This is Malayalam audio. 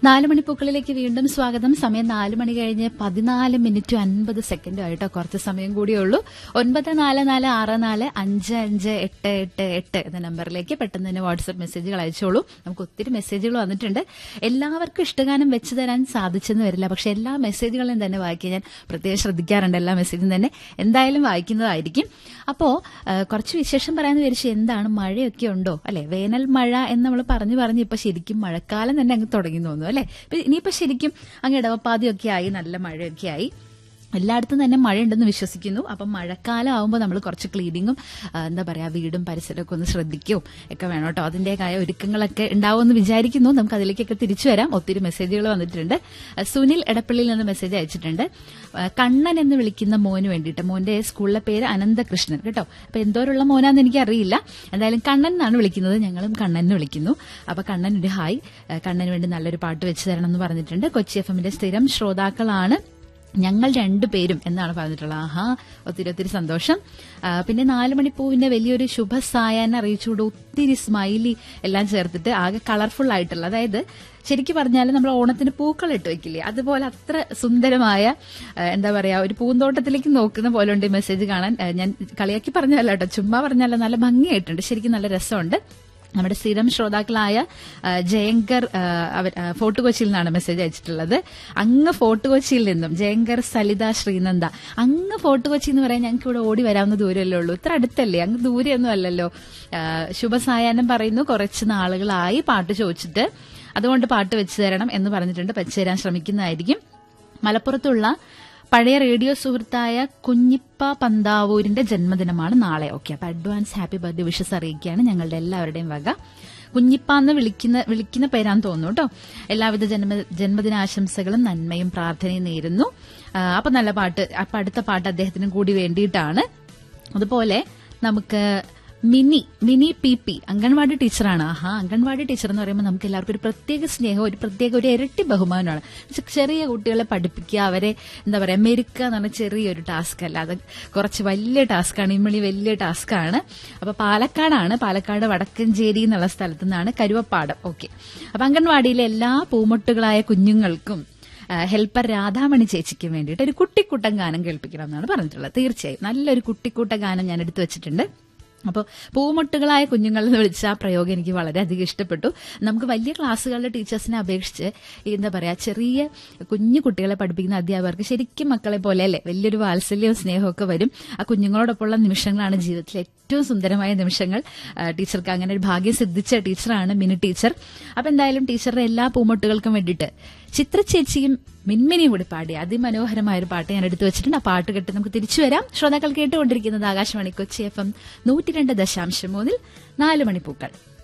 നാല് മണിപ്പൂക്കളിലേക്ക് വീണ്ടും സ്വാഗതം സമയം നാല് മണി കഴിഞ്ഞ് പതിനാല് മിനിറ്റും അൻപത് സെക്കൻഡും ആയിട്ടോ കുറച്ച് സമയം കൂടിയേ ഉള്ളൂ ഒൻപത് നാല് നാല് ആറ് നാല് അഞ്ച് അഞ്ച് എട്ട് എട്ട് എട്ട് എന്ന നമ്പറിലേക്ക് പെട്ടെന്ന് തന്നെ വാട്സപ്പ് മെസ്സേജുകൾ അയച്ചോളൂ നമുക്ക് ഒത്തിരി മെസ്സേജുകൾ വന്നിട്ടുണ്ട് എല്ലാവർക്കും ഇഷ്ടഗാനം വെച്ച് തരാൻ സാധിച്ചെന്ന് വരില്ല പക്ഷെ എല്ലാ മെസ്സേജുകളും തന്നെ വായിക്കാൻ ഞാൻ പ്രത്യേകം ശ്രദ്ധിക്കാറുണ്ട് എല്ലാ മെസ്സേജും തന്നെ എന്തായാലും വായിക്കുന്നതായിരിക്കും അപ്പോ ആ, കുറച്ച് വിശേഷം പറയാന്ന് വിചാരിച്ചു എന്താണ് മഴയൊക്കെ ഉണ്ടോ അല്ലെ വേനൽ മഴ എന്ന് നമ്മൾ പറഞ്ഞു പറഞ്ഞ് ഇപ്പൊ ശരിക്കും മഴക്കാലം തന്നെ അങ്ങ് തുടങ്ങി എന്ന് തോന്നുന്നു അല്ലെ ഇപ്പൊ ഇനിയിപ്പോ ശരിക്കും അങ്ങ് ഇടവപ്പാതിയൊക്കെ ആയി നല്ല മഴയൊക്കെ ആയി എല്ലായിടത്തും തന്നെ മഴയുണ്ടെന്ന് വിശ്വസിക്കുന്നു അപ്പം മഴക്കാലം ആകുമ്പോൾ നമ്മൾ കുറച്ച് ക്ലീനിങ്ങും ആ, എന്താ പറയാ വീടും പരിസരമൊക്കെ ഒന്ന് ശ്രദ്ധിക്കും ഒക്കെ വേണം കേട്ടോ അതിന്റേതായ ഒരുക്കങ്ങളൊക്കെ ഉണ്ടാവുമെന്ന് വിചാരിക്കുന്നു നമുക്ക് അതിലേക്കൊക്കെ തിരിച്ചു വരാം ഒത്തിരി മെസ്സേജുകൾ വന്നിട്ടുണ്ട് ആ, സുനിൽ എടപ്പള്ളിയിൽ നിന്ന് മെസ്സേജ് അയച്ചിട്ടുണ്ട് ആ, കണ്ണൻ എന്ന് വിളിക്കുന്ന മോന് വേണ്ടിയിട്ട് മോന്റെ സ്കൂളിലെ പേര് അനന്തകൃഷ്ണൻ കേട്ടോ അപ്പൊ എന്തോരുള്ള മോനാന്ന് എനിക്ക് അറിയില്ല എന്തായാലും കണ്ണൻ എന്നാണ് വിളിക്കുന്നത് ഞങ്ങളും കണ്ണൻ എന്ന് വിളിക്കുന്നു അപ്പൊ കണ്ണൻ ഒരു ഹായ് ആ, കണ്ണന് വേണ്ടി നല്ലൊരു പാട്ട് വെച്ച് തരണം എന്ന് പറഞ്ഞിട്ടുണ്ട് കൊച്ചി എഫ് എമ്മിന്റെ സ്ഥിരം ശ്രോതാക്കളാണ് ഞങ്ങൾ രണ്ടുപേരും എന്നാണ് പറഞ്ഞിട്ടുള്ളത് ആഹാ ഒത്തിരി ഒത്തിരി സന്തോഷം ആ, പിന്നെ നാല് മണിപ്പൂവിന്റെ വലിയൊരു ശുഭസായാൻ അറിയിച്ചുകൊണ്ട് ഒത്തിരി സ്മൈലി എല്ലാം ചേർത്തിട്ട് ആകെ കളർഫുൾ ആയിട്ടുള്ള അതായത് ശരിക്കും പറഞ്ഞാൽ നമ്മൾ ഓണത്തിന് പൂക്കൾ ഇട്ട് വെക്കില്ലേ അതുപോലെ അത്ര സുന്ദരമായ ആ, എന്താ പറയാ ഒരു പൂന്തോട്ടത്തിലേക്ക് നോക്കുന്ന പോലെ ഉണ്ട് ഈ മെസ്സേജ് കാണാൻ ആ, ഞാൻ കളിയാക്കി പറഞ്ഞല്ല കേട്ടോ ചുമ്മാ പറഞ്ഞല്ല നല്ല ഭംഗിയായിട്ടുണ്ട് ശരിക്കും നല്ല രസമുണ്ട് നമ്മുടെ സ്ഥിരം ശ്രോതാക്കളായ ആ, ജയങ്കർ ആ, അവർ ആ, ഫോർട്ട് കൊച്ചിയിൽ നിന്നാണ് മെസ്സേജ് അയച്ചിട്ടുള്ളത് അങ്ങ് ഫോർട്ട് കൊച്ചിയിൽ നിന്നും ജയങ്കർ സലിത ശ്രീനന്ദ അങ്ങ് ഫോർട്ട് കൊച്ചി എന്ന് പറയാൻ ഞങ്ങൾക്ക് ഇവിടെ ഓടി വരാവുന്ന ദൂരമല്ലേ ഉള്ളൂ ഇത്ര അടുത്തല്ലേ അങ്ങ് ദൂരെയൊന്നും അല്ലല്ലോ ആ, ശുഭസായാഹ്നം പറയുന്നു കുറച്ച് നാളുകളായി പാട്ട് ചോദിച്ചിട്ട് അതുകൊണ്ട് പാട്ട് വെച്ച് തരണം എന്ന് പറഞ്ഞിട്ടുണ്ട് വെച്ച് തരാൻ ശ്രമിക്കുന്നതായിരിക്കും മലപ്പുറത്തുള്ള പഴയ റേഡിയോ സുഹൃത്തായ കുഞ്ഞിപ്പ പന്താവൂരിന്റെ ജന്മദിനമാണ് നാളെ ഓക്കെ അപ്പൊ അഡ്വാൻസ് ഹാപ്പി ബർത്ത്ഡേ വിഷസ് അറിയിക്കുകയാണ് ഞങ്ങളുടെ എല്ലാവരുടെയും വക കുഞ്ഞിപ്പ എന്ന് വിളിക്കുന്ന വിളിക്കുന്ന പേരാന്ന് തോന്നുന്നു കേട്ടോ എല്ലാവിധ ജന്മ ജന്മദിനാശംസകളും നന്മയും പ്രാർത്ഥനയും നേരുന്നു ആ, അപ്പൊ നല്ല പാട്ട് അപ്പൊ അടുത്ത പാട്ട് അദ്ദേഹത്തിനും കൂടി വേണ്ടിയിട്ടാണ് അതുപോലെ നമുക്ക് mini mini P P anganwadi ടീച്ചറാണ് ആഹാ അംഗൻവാടി ടീച്ചർ എന്ന് പറയുമ്പോൾ നമുക്ക് എല്ലാവർക്കും ഒരു പ്രത്യേക സ്നേഹം ഒരു പ്രത്യേക ഒരു ഇരട്ടി ബഹുമാനമാണ് പക്ഷെ ചെറിയ കുട്ടികളെ പഠിപ്പിക്കുക അവരെ എന്താ പറയാ മെരുക്കുക എന്ന് പറഞ്ഞ ചെറിയൊരു ടാസ്ക് അല്ല അത് കുറച്ച് വലിയ ടാസ്ക്കാണ് ഇമ്മളി വലിയ ടാസ്ക്കാണ് അപ്പൊ പാലക്കാടാണ് പാലക്കാട് വടക്കഞ്ചേരി എന്നുള്ള സ്ഥലത്തു നിന്നാണ് കരുവപ്പാടം ഓക്കെ അപ്പൊ അംഗൻവാടിയിലെ എല്ലാ പൂമൊട്ടുകളായ കുഞ്ഞുങ്ങൾക്കും ആ, ഹെൽപ്പർ രാധാമണി ചേച്ചിക്ക് വേണ്ടിയിട്ട് ഒരു കുട്ടിക്കൂട്ടം ഗാനം കേൾപ്പിക്കണം എന്നാണ് പറഞ്ഞിട്ടുള്ളത് തീർച്ചയായും നല്ലൊരു കുട്ടിക്കൂട്ട ഗാനം ഞാൻ എടുത്തു വെച്ചിട്ടുണ്ട് അപ്പോൾ പൂമൊട്ടുകളായ കുഞ്ഞുങ്ങൾ എന്ന് വിളിച്ച ആ പ്രയോഗം എനിക്ക് വളരെയധികം ഇഷ്ടപ്പെട്ടു നമുക്ക് വലിയ ക്ലാസ്സുകളുടെ ടീച്ചേഴ്സിനെ അപേക്ഷിച്ച് ഈ എന്താ പറയാ ചെറിയ കുഞ്ഞു കുട്ടികളെ പഠിപ്പിക്കുന്ന അധ്യാപകർക്ക് ശരിക്കും മക്കളെ പോലെ അല്ലേ വലിയൊരു വാത്സല്യവും സ്നേഹവും ഒക്കെ വരും ആ കുഞ്ഞുങ്ങളോടൊപ്പമുള്ള നിമിഷങ്ങളാണ് ജീവിതത്തിലെ ഏറ്റവും സുന്ദരമായ നിമിഷങ്ങൾ ആ, ടീച്ചർക്ക് അങ്ങനെ ഒരു ഭാഗ്യം സിദ്ധിച്ച ടീച്ചറാണ് മിനി ടീച്ചർ അപ്പൊ എന്തായാലും ടീച്ചറുടെ എല്ലാ പൂമൊട്ടുകൾക്കും വേണ്ടിയിട്ട് ചിത്ര ചേച്ചിയും മിൻമിനിയും കൂടി പാടി അതിമനോഹരമായ ഒരു പാട്ട് ഞാൻ എടുത്തു വെച്ചിട്ടുണ്ട് ആ പാട്ട് കേട്ട് നമുക്ക് തിരിച്ചു വരാം ശ്രോതാക്കൾ കേട്ടുകൊണ്ടിരിക്കുന്നത് ആകാശവാണി കൊച്ചി എഫ് എം നൂറ്റി രണ്ട് ദശാംശം മൂന്നിൽ നാല് മണിപ്പൂക്കൾ